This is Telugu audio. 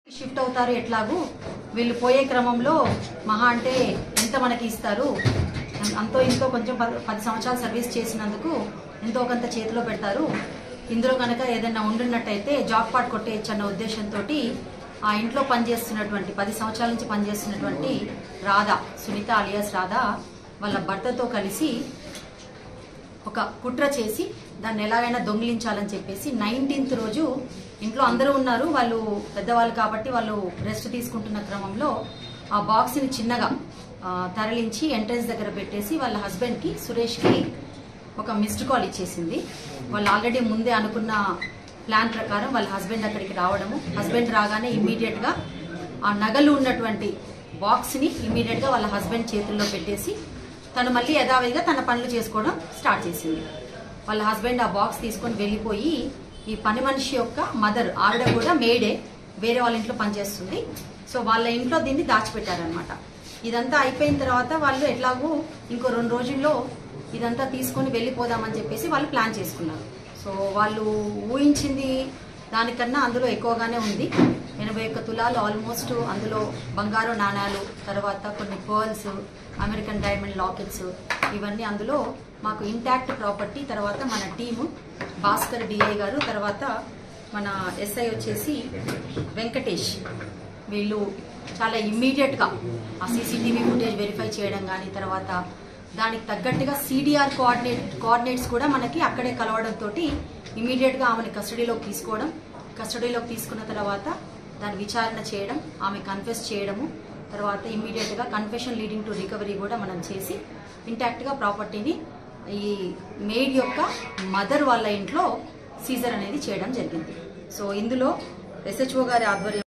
షిఫ్ట్ అవుతారు ఎట్లాగూ వీళ్ళు పోయే క్రమంలో మహా అంటే ఎంత మనకి ఇస్తారు అంతో ఇంతో కొంచెం పది పది సంవత్సరాలు సర్వీస్ చేసినందుకు ఎంతో కొంత చేతిలో పెడతారు ఇందులో కనుక ఏదైనా ఉండున్నట్టయితే జాబ్ పాట్ కొట్టేయచ్చు అన్న ఉద్దేశంతో ఆ ఇంట్లో పనిచేస్తున్నటువంటి పది సంవత్సరాల నుంచి పనిచేస్తున్నటువంటి రాధా సునీత అలియాస్ రాధా వాళ్ళ భర్తతో కలిసి ఒక కుట్ర చేసి దాన్ని ఎలాగైనా దొంగిలించాలని చెప్పేసి నైన్టీన్త్ రోజు ఇంట్లో అందరూ ఉన్నారు వాళ్ళు పెద్దవాళ్ళు కాబట్టి వాళ్ళు రెస్ట్ తీసుకుంటున్న క్రమంలో ఆ బాక్స్ని చిన్నగా ఆ, తరలించి ఎంట్రన్స్ దగ్గర పెట్టేసి వాళ్ళ హస్బెండ్కి సురేష్కి ఒక మిస్డ్ కాల్ ఇచ్చేసింది వాళ్ళు ఆల్రెడీ ముందే అనుకున్న ప్లాన్ ప్రకారం వాళ్ళ హస్బెండ్ అక్కడికి రావడము హస్బెండ్ రాగానే ఇమ్మీడియట్గా ఆ నగలు ఉన్నటువంటి బాక్స్ని ఇమ్మీడియట్గా వాళ్ళ హస్బెండ్ చేతుల్లో పెట్టేసి తను మళ్ళీ యథావిధిగా తన పనులు చేసుకోవడం స్టార్ట్ చేసింది వాళ్ళ హస్బెండ్ ఆ బాక్స్ తీసుకొని వెళ్ళిపోయి ఈ పని మనిషి యొక్క మదర్ ఆవిడ కూడా మేడే వేరే వాళ్ళ ఇంట్లో పనిచేస్తుంది సో వాళ్ళ ఇంట్లో దీన్ని దాచిపెట్టారనమాట ఇదంతా అయిపోయిన తర్వాత వాళ్ళు ఎట్లాగూ ఇంకో రెండు రోజుల్లో ఇదంతా తీసుకొని వెళ్ళిపోదామని చెప్పేసి వాళ్ళు ప్లాన్ చేసుకున్నారు సో వాళ్ళు ఊహించింది దానికన్నా అందులో ఎక్కువగానే ఉంది ఎనభై ఒక్క తులాలు ఆల్మోస్ట్ అందులో బంగారు నాణాలు తర్వాత కొన్ని పర్ల్స్ అమెరికన్ డైమండ్ లాకెట్స్ ఇవన్నీ అందులో మాకు ఇంటాక్ట్ ప్రాపర్టీ తర్వాత మన టీము భాస్కర్ డిఐ గారు తర్వాత మన ఎస్ఐ వచ్చేసి వెంకటేష్ వీళ్ళు చాలా ఇమ్మీడియట్గా ఆ సీసీటీవీ ఫుటేజ్ వెరిఫై చేయడం కానీ తర్వాత దానికి తగ్గట్టుగా సిడిఆర్ కోఆర్డినేట్ కోఆర్డినేట్స్ కూడా మనకి అక్కడే కలవడంతో ఇమీడియట్గా ఆమెని కస్టడీలోకి తీసుకోవడం కస్టడీలోకి తీసుకున్న తర్వాత దాని విచారణ చేయడం ఆమె కన్ఫెస్ చేయడము తర్వాత ఇమ్మీడియట్గా కన్ఫెషన్ లీడింగ్ టు రికవరీ కూడా మనం చేసి ఇంటాక్ట్గా ప్రాపర్టీని ఈ మెయిడ్ యొక్క మదర్ వాళ్ళ ఇంట్లో సీజర్ అనేది చేయడం జరిగింది సో ఇందులో ఎస్హెచ్ఓ గారి ఆధ్వర్యం